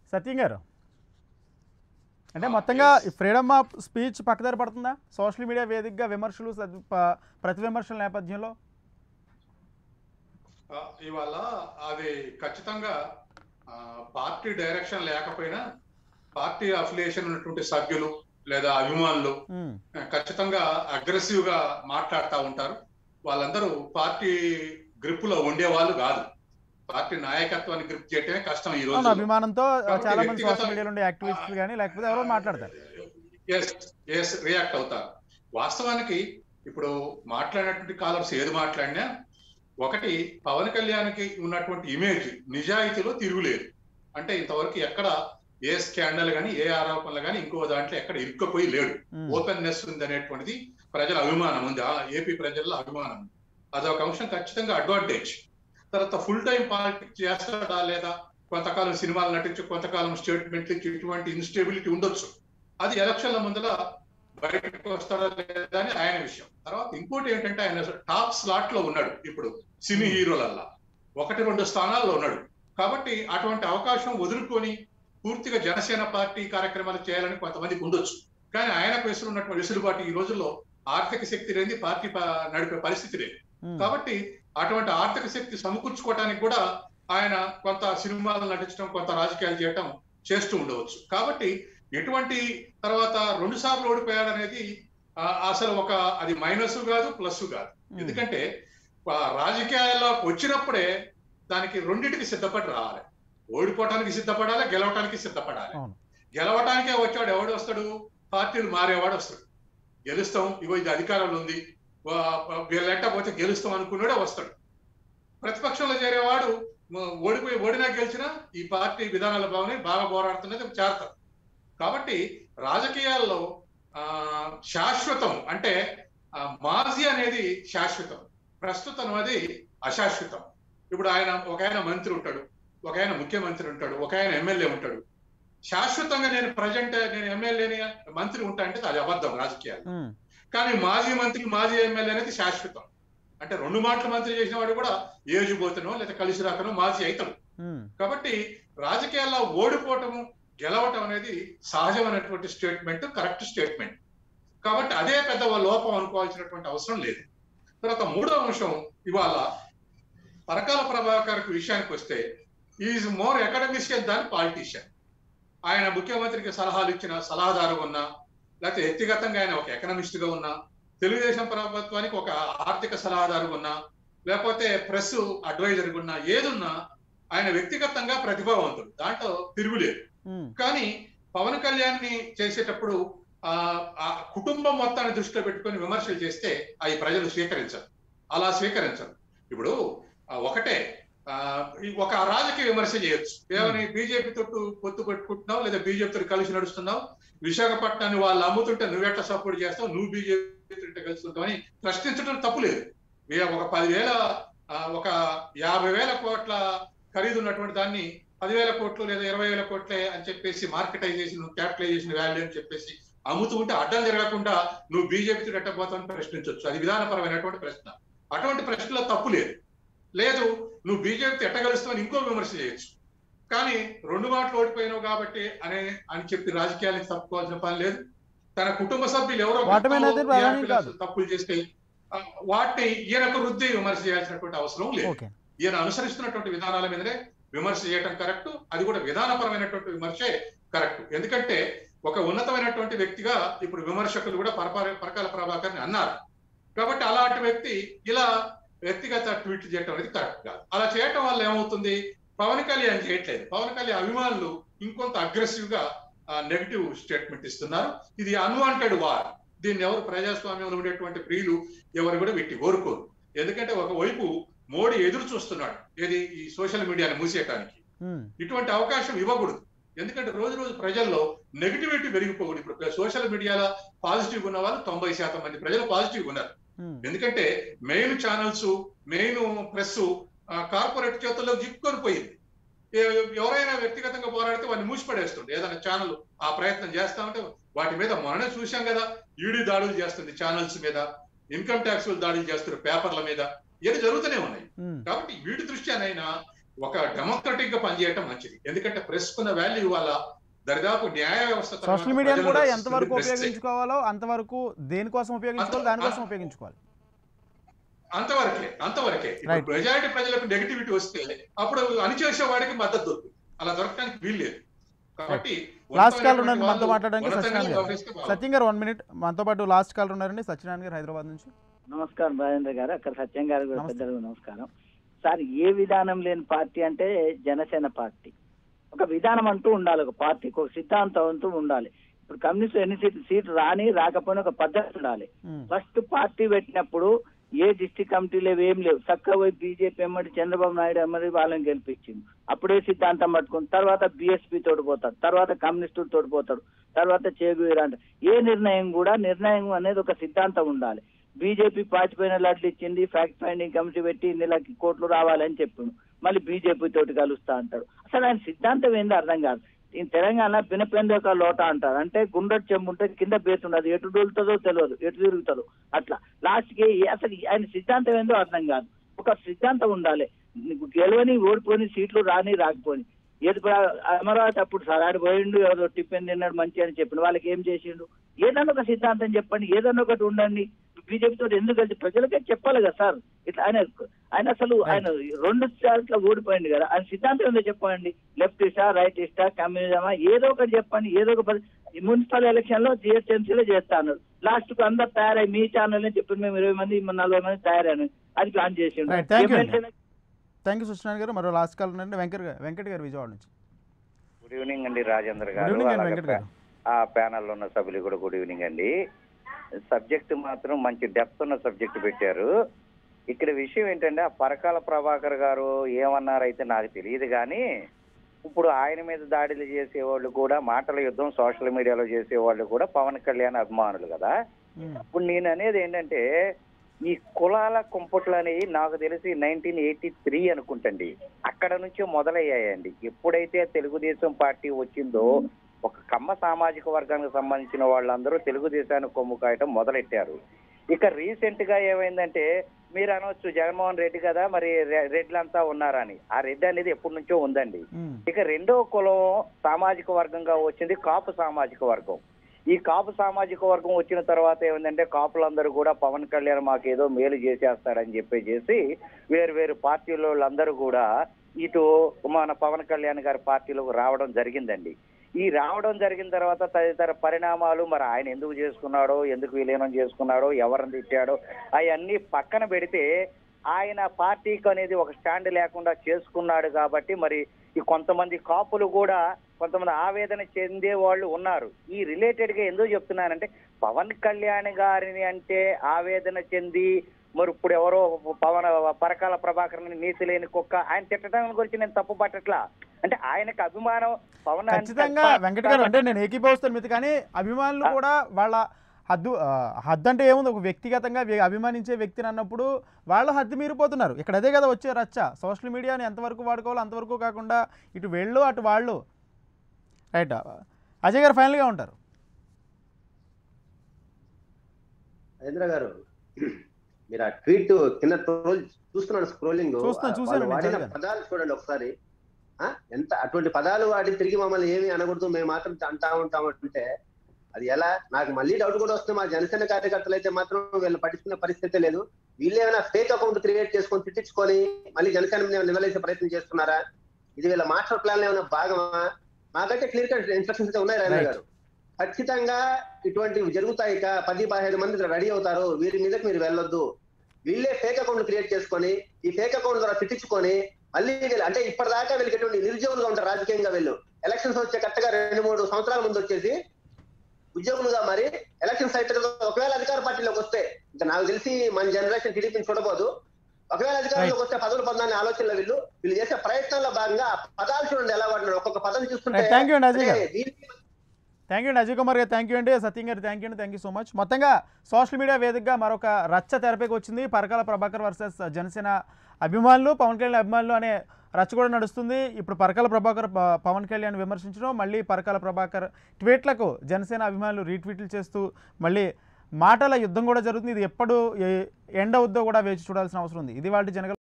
సత్యం గారు అంటే మొత్తంగా ఈ ఫ్రీడమ్ ఆఫ్ స్పీచ్ పక్కదారి పడుతుందా సోషల్ మీడియా వేదికగా విమర్శలు సద్- ప- ప్రతి విమర్శల నేపథ్యంలో ఆ, ఇవాళ అది ఖచ్చితంగా ఆ, పార్టీ డైరెక్షన్ లేకపోయినా పార్టీ అఫిలియేషన్ ఉన్నటువంటి సభ్యులు లేదా అభిమానులు ఉమ్, ఆ, ఖచ్చితంగా అగ్రెసివ్ గా మాట్లాడుతూ ఉంటారు వాళ్ళందరూ పార్టీ గ్రిప్ లో ఉండే వాళ్ళు కాదు పార్టీ నాయకత్వాన్ని గ్రిప్ చేయటమే కష్టం ఈ అవును రోజు అభిమానంతో కాబట్టి చాలా మంది వ్యక్తిగత- సోషల్ మీడియాలో ఉండే యాక్టివిస్టులు కానీ లేకపోతే ఎవరో మాట్లాడతారు ఎస్ ఎస్ రియాక్ట్ అవుతారు వాస్తవానికి ఇప్పుడు మాట్లాడినటువంటి కాలర్స్ ఏది మాట్లాడినా ఒకటి పవన్ కళ్యాణ్కి ఉన్నటువంటి ఇమేజ్ నిజాయితీలో తిరుగులేదు అంటే ఇంతవరకు ఎక్కడ ఏ స్కాండల్ కానీ ఏ ఆరోపణలు కానీ ఇంకో దాంట్లో ఎక్కడ ఇరుక్కుపోయి లేడు ఉమ్, ఓపెన్నెస్ ఉంది అనేటువంటిది ప్రజల అభిమానం ఉంది ఆ ఏపీ ప్రజల్లో అభిమానం ఉంది అదొక అంశం ఖచ్చితంగా అడ్వాంటేజ్ తర్వాత ఫుల్ టైం పాలిటిక్స్ చేస్తాడా లేదా కొంతకాలం సినిమాలు నటించి కొంతకాలం స్టేట్మెంట్లు ఇచ్చి ఇటువంటి ఇన్స్టేబిలిటీ ఉండొచ్చు అది ఎలక్షన్ల ముందర బయటకు వస్తాడా లేదా అని ఆయన విషయం తర్వాత ఇంకోటి ఏంటంటే ఆయన టాప్ స్లాట్ లో ఉన్నాడు ఇప్పుడు సినీ హీరోలల్లా ఒకటి రెండు స్థానాల్లో ఉన్నాడు కాబట్టి అటువంటి అవకాశం వదులుకొని పూర్తిగా జనసేన పార్టీ కార్యక్రమాలు చేయాలని కొంతమందికి ఉండొచ్చు కానీ ఆయనకు వెసులు ఉన్నటువంటి వెసులుబాటు ఈ రోజుల్లో ఆర్థిక శక్తి లేని పార్టీ ప- నడిపే పరిస్థితి లేదు ఉమ్, కాబట్టి అటువంటి ఆర్థిక శక్తి సమకూర్చుకోవడానికి కూడా ఆయన కొంత సినిమాలు నటించడం కొంత రాజకీయాలు చేయటం చేస్తూ ఉండవచ్చు కాబట్టి ఎటువంటి తర్వాత రెండు సార్లు ఓడిపోయాడు అనేది ఆ, అసలు ఒక అది మైనస్ కాదు ప్లస్ కాదు ఉమ్, ఎందుకంటే ఆ, రాజకీయాల్లోకి వచ్చినప్పుడే దానికి రెండింటికి సిద్ధపడి రావాలి ఓడిపోవటానికి సిద్ధపడాలి గెలవటానికి సిద్ధపడాలి అవును. గెలవటానికే వచ్చాడు ఎవడు వస్తాడు పార్టీలు మారేవాడు వస్తాడు గెలుస్తాం ఇగో ఇది అధికారంలో ఉంది వా- వీళ్ళంట పోతే గెలుస్తాం అనుకున్నాడే వస్తాడు ప్రతిపక్షంలో చేరేవాడు మ- ఓడిపోయి ఓడినా గెలిచినా ఈ పార్టీ విధానాల భావనే బాగా పోరాడుతున్నది చేరతారు కాబట్టి రాజకీయాల్లో ఆ శాశ్వతం అంటే ఆ, మాజీ అనేది శాశ్వతం ప్రస్తుతం అది అశాశ్వతం ఇప్పుడు ఆయన ఒక ఆయన మంత్రి ఉంటాడు ఒక ఆయన ముఖ్యమంత్రి ఉంటాడు ఒక ఆయన ఎమ్మెల్యే ఉంటాడు శాశ్వతంగా నేను ప్రజెంట్ నేను ఎమ్మెల్యేని మంత్రి ఉంటా అంటే అది అబద్ధం రాజకీయాలు ఉమ్, కానీ మాజీ మంత్రి మాజీ ఎమ్మెల్యే అనేది శాశ్వతం అంటే రెండు మాటలు మంత్రి చేసిన వాడు కూడా ఏజ్ పోతనో లేదా కలిసి రాకనో మాజీ అవుతాడు ఉమ్, కాబట్టి రాజకీయాల్లో ఓడిపోవటము గెలవటం అనేది సహజమైనటువంటి స్టేట్మెంట్ కరెక్ట్ స్టేట్మెంట్ కాబట్టి అదే పెద్ద లోపం అనుకోవాల్సినటువంటి అవసరం లేదు తర్వాత మూడో అంశం ఇవాళ పరకాల ప్రభాకర్ విషయానికి వస్తే is more academician than politician ఆయన ముఖ్యమంత్రికి సలహాలు ఇచ్చిన సలహాదారు ఉన్నా లేకపోతే వ్యక్తిగతంగా ఆయన ఒక ఎకనమిస్ట్ గా ఉన్నా తెలుగుదేశం ప్రభుత్వానికి ఒక ఆర్థిక సలహాదారు ఉన్నా లేకపోతే ప్రెస్ అడ్వైజర్ ఉన్నా ఏదున్నా ఆయన వ్యక్తిగతంగా ప్రతిభావంతుడు దాంట్లో తిరుగులేదు ఉమ్, కానీ పవన్ కళ్యాణ్ ని చేసేటప్పుడు ఆ ఆ కుటుంబం మొత్తాన్ని దృష్టిలో పెట్టుకొని విమర్శలు చేస్తే అవి ప్రజలు స్వీకరించరు అలా స్వీకరించరు ఇప్పుడు ఆ, ఒకటే ఆ, ఈ ఒక రాజకీయ విమర్శ చేయొచ్చు ఏమని బీజేపీ తోటి పొత్తు పెట్టుకుంటున్నావు లేదా బీజేపీ తోటి కలిసి నడుస్తున్నావు విశాఖపట్నాన్ని వాళ్ళు అమ్ముతుంటే నువ్వెట్లా సపోర్ట్ చేస్తావు నువ్వు బీజేపీ తోటి కలుస్తుంటావు అని ప్రశ్నించడం తప్పులేదు మీ ఒక పదివేల ఆ, ఒక యాభై వేల కోట్ల ఖరీదు ఉన్నటువంటి దాన్ని పదివేల కోట్లు లేదా ఇరవై వేల కోట్లే అని చెప్పేసి మార్కెటైజేషన్ క్యాపిటలైజేషన్ వాల్యూ అని చెప్పేసి అమ్ముతూ ఉంటే అడ్డం జరగకుండా నువ్వు బీజేపీతో ఎట్టబోతావని ప్రశ్నించవచ్చు అది విధానపరమైనటువంటి ప్రశ్న అటువంటి ప్రశ్నలో తప్పు లేదు లేదు నువ్వు బీజేపీతో ఎట్టగలుస్తావని ఇంకో విమర్శ చేయొచ్చు కానీ రెండు మాటలు ఓడిపోయినావు కాబట్టి అనే అని చెప్పి రాజకీయాలకు తప్పుకోవాల్సిన పని లేదు తన కుటుంబ సభ్యులు ఎవరో ఓటమి అనేది గతంలో ప్రధానం TRP లో కాదు. తప్పులు చేస్తే ఆ, వాటిని ఈయనకు వృద్ధి విమర్శ చేయాల్సినటువంటి అవసరం లేదు ఓకే ఈయన అనుసరిస్తున్నటువంటి విధానాల మీదనే విమర్శ చేయటం కరెక్ట్ అది కూడా విధానపరమైనటువంటి విమర్శే కరెక్ట్ ఎందుకంటే ఒక ఉన్నతమైనటువంటి వ్యక్తిగా ఇప్పుడు విమర్శకులు కూడా పరపర పరకాల ప్రభాకర్ అన్నారు కాబట్టి అలాంటి వ్యక్తి ఇలా వ్యక్తిగత ట్వీట్ చేయటం అనేది కరెక్ట్ కాదు అలా చేయటం వల్ల ఏమవుతుంది పవన్ కళ్యాణ్ చేయట్లేదు పవన్ కళ్యాణ్ అభిమానులు ఇంకొంత అగ్రెసివ్ గా నెగిటివ్ స్టేట్మెంట్ ఇస్తున్నారు ఇది అన్వాంటెడ్ వార్ దీన్ని ఎవరు ప్రజాస్వామ్యంలో ఉండేటువంటి ప్రియులు ఎవరు కూడా వీటి కోరుకోరు ఎందుకంటే ఒకవైపు మోడీ ఎదురు చూస్తున్నాడు ఏది ఈ సోషల్ మీడియాని మూసేయటానికి ఉమ్, ఇటువంటి అవకాశం ఇవ్వకూడదు ఎందుకంటే రోజు రోజు ప్రజల్లో నెగిటివిటీ పెరిగిపోకూడదు ఇప్పుడు సోషల్ మీడియాలో పాజిటివ్ ఉన్న వాళ్ళు తొంభై శాతం మంది ప్రజలు పాజిటివ్ ఉన్నారు ఉమ్, ఎందుకంటే main channels main press corporate చేతుల్లో జిక్కుకొని పోయింది ఏ- ఎవరైనా వ్యక్తిగతంగా పోరాడితే వాడిని మూసిపడేస్తుంది ఏదైనా ఛానల్ ఆ ప్రయత్నం చేస్తా ఉంటే వాటి మీద మొన్ననే చూశాం కదా ఈడీ దాడులు చేస్తుంది ఛానల్స్ మీద ఇన్కమ్ ట్యాక్స్ దాడులు చేస్తున్నారు పేపర్ల మీద ఇవన్నీ జరుగుతూనే ఉన్నాయి ఉమ్, కాబట్టి వీటి దృష్ట్యానైనా ఒక డెమోక్రటిక్ గా పనిచేయటం మంచిది ఎందుకంటే ప్రెస్ కున్న వాల్యూ ఇవాళ దరిదాపు న్యాయ వ్యవస్థ తర్వాత సోషల్ మీడియాను ప్రజలు కూడా రక్షిస్తుంది ఎంతవరకు press ఏ. ఉపయోగించుకోవాలో అంతవరకు దేనికోసం ఉపయోగించుకోవాలి దానికోసం ఉపయోగించుకోవాలి అంతవరకే అంతవరకే ఇప్పుడు Right. మెజారిటీ ప్రజలకు నెగిటివిటీ వస్తే అప్పుడు అణిచేసే వాడికి మద్దతు దొరుకుతుంది అలా దొరకడానికి వీల్లేదు కాబట్టి లాస్ట్ కాల్ ఉన్నతమైనటువంటి ఉన్నారండి మనతో వాళ్ళు మాట్లాడడానికి ఉన్నతంగా సత్యనారాయణ గారు వ్యవహరిస్తే బాగుంటుంది. సత్యం గారు వన్ మినిట్ మనతో పాటు లాస్ట్ కాల్ ఉన్నారండి సత్యనారాయణ గారు హైదరాబాద్ నుంచి నమస్కారం రాజేంద్ర గారు అక్కడ సత్యం గారు కూడా నమస్తే. పెద్దలకు నమస్కారం సార్ ఏ విధానం లేని పార్టీ అంటే జనసేన పార్టీ ఒక విధానం అంటూ ఉండాలి ఒక పార్టీకి ఒక సిద్ధాంతం అంటూ ఉండాలి ఇప్పుడు కమ్యూనిస్ట్ ఎన్ని సీట్లు సీట్లు రాని రాకపోయినా ఒక పద్ధతి ఉండాలి ఉమ్. ఫస్ట్ పార్టీ పెట్టినప్పుడు ఏ డిస్టిక్ కమిటీలు లేవు ఏం లేవు చక్కగా పోయి బీజేపీ ఎమ్మడి చంద్రబాబు నాయుడు ఎమ్మడి వాళ్ళని గెలిపించింది అప్పుడే సిద్ధాంతం పట్టుకుని తర్వాత బీఎస్పీ తోటి పోతాడు తర్వాత కమ్యూనిస్టులు తోటి పోతాడు తర్వాత చేగువీరా అంటే ఏ నిర్ణయం కూడా నిర్ణయం అనేది ఒక సిద్ధాంతం ఉండాలి బీజేపీ పాచిపోయిన లడ్లు ఇచ్చింది ఫ్యాక్ట్ ఫైండింగ్ కమిటీ పెట్టి ఇన్ని లక్ష కోట్లు రావాలని చెప్పిండు మళ్ళీ బీజేపీ తోటి కలుస్తా అంటాడు అసలు ఆయన సిద్ధాంతం ఏందో అర్థం కాదు ఈ తెలంగాణ పినపెంది ఒక లోట అంటారు అంటే గుండెట్ చెంబు ఉంటే కింద బేస్ ఉండదు ఎటు దొరుకుతుందో తెలియదు ఎటు తిరుగుతుందో అట్లా లాస్ట్ కి అసలు ఆయన సిద్ధాంతం ఏందో అర్థం కాదు ఒక సిద్ధాంతం ఉండాలి నీకు గెలవని ఓడిపోని సీట్లు రాని రాకపోని ఏది ఇప్పుడు అమరావతి అప్పుడు సార్ ఆడు పోయిండు ఏదో టిఫిన్ తిన్నాడు మంచి అని చెప్పిండు వాళ్ళకి ఏం చేసిండు ఏదన్నా ఒక సిద్ధాంతం చెప్పండి ఏదన్నా ఒకటి ఉండండి బీజేపీ తోటి ఎందుకు కలిసి ప్రజలకే చెప్పాలి కదా సార్ ఇట్లా ఆయన ఆయన అసలు ఆయన రెండు సార్లు ఓడిపోయింది కదా ఆయన సిద్ధాంతం ఏందో చెప్పండి లెఫ్ట్ ఇస్టా రైట్ ఇస్టా కమ్యూనిజమా ఏదో ఒకటి చెప్పండి ఏదో ఒక పరి- ఈ మున్సిపల్ ఎలక్షన్ లో జిహెచ్ఎంసీలో చేస్తా అన్నారు లాస్ట్ కు అందరు తయారై మీ ఛానల్ చెప్పి మేము ఇరవై మంది నలభై మంది తయారైన అది ప్లాన్ చేసిండు Right, thank you. ఎమ్మెల్సీలకు థ్యాంక్ యూ సత్యనారాయణ గారు మరో లాస్ట్ కాల్ ఉన్నారండి వెంకట్ గారు వెంకట్ గారు విజయవాడ నుంచి గుడ్ ఈవినింగ్ అండి రాజేంద్ర గుడ్ గారు ఈవినింగ్ అండి అలాగే వెంకట్ గారు ఆ ప్యానల్లో ఉన్న సభ్యులు కూడా గుడ్ ఈవినింగ్ అండి సబ్జెక్ట్ మాత్రం మంచి డెప్త్ ఉన్న సబ్జెక్ట్ పెట్టారు ఇక్కడ విషయం ఏంటంటే ఆ పరకాల ప్రభాకర్ గారు ఏమన్నారైతే నాకు తెలియదు కానీ ఇప్పుడు ఆయన మీద దాడులు చేసేవాళ్ళు కూడా మాటల యుద్ధం సోషల్ మీడియాలో చేసేవాళ్ళు కూడా పవన్ కళ్యాణ్ అభిమానులు కదా ఉమ్. ఇప్పుడు నేను అనేది ఏంటంటే ఈ కులాల కుంపట్లు అనేవి నాకు తెలిసి నైన్టీన్ ఎయిటీ త్రీ అనుకుంటండి అక్కడ నుంచి మొదలయ్యాయండి ఎప్పుడైతే తెలుగుదేశం పార్టీ వచ్చిందో ఒక కమ్మ సామాజిక వర్గానికి సంబంధించిన వాళ్ళందరూ తెలుగుదేశానికి కొమ్ము కాయటం మొదలెట్టారు ఇక రీసెంట్ గా ఏమైందంటే మీరు అనవచ్చు జగన్మోహన్ రెడ్డి కదా మరి రె- రెడ్లంతా ఉన్నారని ఆ రెడ్డి అనేది ఎప్పటి నుంచో ఉందండి ఉమ్. ఇక రెండో కులం సామాజిక వర్గంగా వచ్చింది కాపు సామాజిక వర్గం ఈ కాపు సామాజిక వర్గం వచ్చిన తర్వాత ఏమైందంటే కాపులందరూ కూడా పవన్ కళ్యాణ్ మాకు ఏదో మేలు చేసేస్తారని చెప్పేసి వేరు వేరు పార్టీల వాళ్ళందరూ కూడా ఇటు మన పవన్ కళ్యాణ్ గారి పార్టీలోకి రావడం జరిగిందండి ఈ రావడం జరిగిన తర్వాత తదితర పరిణామాలు మరి ఆయన ఎందుకు చేసుకున్నాడో ఎందుకు విలీనం చేసుకున్నాడో ఎవరిని తిట్టాడో అవన్నీ పక్కన పెడితే ఆయన పార్టీకి అనేది ఒక స్టాండ్ లేకుండా చేసుకున్నాడు కాబట్టి మరి ఈ కొంతమంది కాపులు కూడా కొంతమంది ఆవేదన చెందే వాళ్ళు ఉన్నారు ఈ రిలేటెడ్ గా ఎందుకు చెప్తున్నానంటే పవన్ కళ్యాణ్ గారిని అంటే ఆవేదన చెంది మరి ఇప్పుడు ఎవరో పవన్ పరకాల ప్రభాకర్ నీతి లేని కుక్క ఆయన తిట్టడం గురించి నేను తప్పు పట్టట్లా అంటే ఆయనకు అభిమానం పవన్ అంటే ఖచ్చితంగా తప్ప- వెంకట్ గారు అంటే నేను ఏకీభవిస్తాను మీతో కానీ అభిమానులు కూడా వాళ్ళ హద్దు ఆ, హద్దు అంటే ఏముంది ఒక వ్యక్తిగతంగా వ్య- అభిమానించే వ్యక్తిని అన్నప్పుడు వాళ్ళ హద్దు మీరిపోతున్నారు ఇక్కడ అదే కదా వచ్చే రచ్చ సోషల్ మీడియాని ఎంతవరకు వాడుకోవాలో అంతవరకు కాకుండా ఇటు వెళ్ళు అటు వాళ్ళు రైట్ అజయ్ గారు ఫైనల్గా ఉంటారు రవీంద్ర గారు మీరు ఆ ట్వీట్ కింద ట్రోల్ చూస్తున్నాను స్క్రోలింగ్ చూస్తున్నాను, చూశాను, వాడిన నిజంగా. పదాలు చూడండి ఒకసారి ఆ? ఎంత అటువంటి పదాలు వాడి తిరిగి మమ్మల్ని ఏమి అనకూడదు మేము మాత్రం అంటా ఉంటాం అంటే అది ఎలా నాకు మళ్ళీ డౌట్ కూడా వస్తుంది మా జనసేన కార్యకర్తలు అయితే మాత్రం వీళ్ళు పట్టించుకునే పరిస్థితి లేదు వీళ్ళు ఏమైనా ఫేక్ అకౌంట్ క్రియేట్ చేసుకొని తిట్టించుకొని మళ్ళీ జనసేన మీద నిలదీసే ప్రయత్నం చేస్తున్నారా ఇది వీళ్ళ మాస్టర్ ప్లాన్ ఏమైనా భాగమా మాకైతే క్లియర్ కట్ ఇన్స్ట్రక్షన్స్ అయితే ఉన్నాయి రవీంద్ర Right. గారు ఖచ్చితంగా ఇటువంటివి జరుగుతాయి ఇక పది పదిహేను మంది రెడీ అవుతారు వీరి మీదకి మీరు వెళ్ళొద్దు వీళ్ళే ఫేక్ అకౌంట్ క్రియేట్ చేసుకొని ఈ ఫేక్ అకౌంట్ ద్వారా తిట్టించుకొని మళ్ళీ వీళ్ళు అంటే ఇప్పటిదాకా వీళ్ళకి ఎటువంటి నిరుద్యోగులుగా ఉంటారు రాజకీయంగా వీళ్ళు ఎలక్షన్స్ వచ్చే కరెక్ట్గా రెండు మూడు సంవత్సరాల ముందు వచ్చేసి ఉద్యోగులుగా మరి ఎలక్షన్ సైట్ ఒకవేళ అధికార పార్టీలోకి వస్తే ఇంకా నాకు తెలిసి మన జనరేషన్ టీడీపీని చూడబోదు ఒకవేళ అధికారంలోకి వస్తే పదవులు పొందాలని ఆలోచనలో వీళ్ళు వీళ్ళు చేసే ప్రయత్నంలో భాగంగా ఆ పదాలు చూడండి ఎలా వాడినారు ఒక్కొక్క పదం చూస్తుంటే రైట్ థ్యాంక్ యూ అండి అజయ్ గారు అంటే దీనికి థ్యాంక్ యూ అండి అజయ్ కుమార్ గారు థ్యాంక్ యూ అండి సత్యం గారు థ్యాంక్ యూ అండి థ్యాంక్ యూ సో మచ్ మొత్తంగా సోషల్ మీడియా వేదికగా మరొక రచ్చ తెరపైకి వచ్చింది పరకాల ప్రభాకర్ వర్సెస్ జనసేన అభిమానులు పవన్ కళ్యాణ్ అభిమానులు అనే రచ్చ కూడా నడుస్తుంది ఇప్పుడు పరకాల ప్రభాకర్ ప- పవన్ కళ్యాణ్ విమర్శించడం మళ్ళీ పరకాల ప్రభాకర్ ట్వీట్లకు జనసేన అభిమానులు రీట్వీట్లు చేస్తూ మళ్ళీ మాటల యుద్ధం కూడా జరుగుతుంది ఇది ఎప్పుడు ఏ- ఎండ్ అవుద్దో కూడా వేచి చూడాల్సిన అవసరం ఉంది ఇది వాళ్ళ జనగల